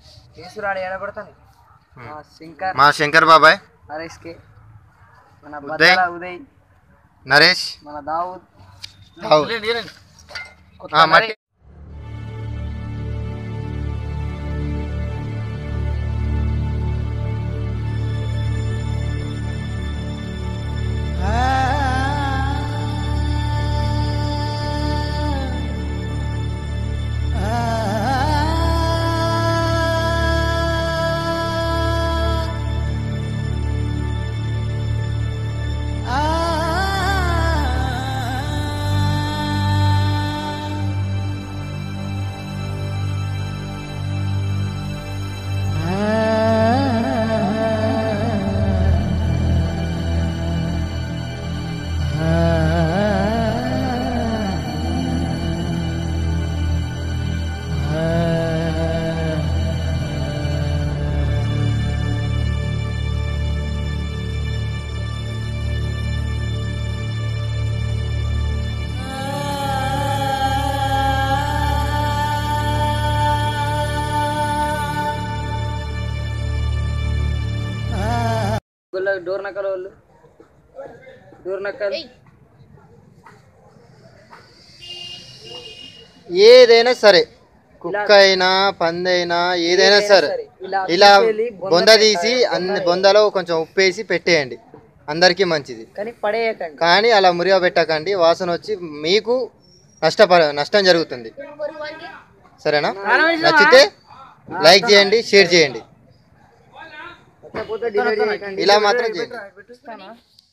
కేసురాడు ఏడబడతాను శంకర్ మా శంకర్ బాబాయ్ నరేష్ కే మన ఉదయ్. బద్దల ఉదయ్ నరేష్ మన దావుద్ రావు. కొత్త ఆ, మట్టి నరేష్. గుళ్ళ డోర్ నక్కల వాళ్ళు డోర్ నక్కలు ఏదైనా సరే కుక్క అయినా పంది అయినా ఏదైనా సరే ఇలా ఇలా తీసుకెళ్ళి బొంద బొంద తీసి అన్ని బొందలో కొంచెం ఉప్పేసి పెట్టేయండి అందరికీ మంచిది కానీ పడేయకండి కానీ అలా మురిగా పెట్టకండి వాసన వచ్చి మీకు నష్టప నష్టం జరుగుతుంది సరేనా నచ్చితే లైక్ చేయండి షేర్ చేయండి లేకపోతే డిలీట్ చేయకండి ఇలా మాత్రం చేయండి పెట్టిస్తానా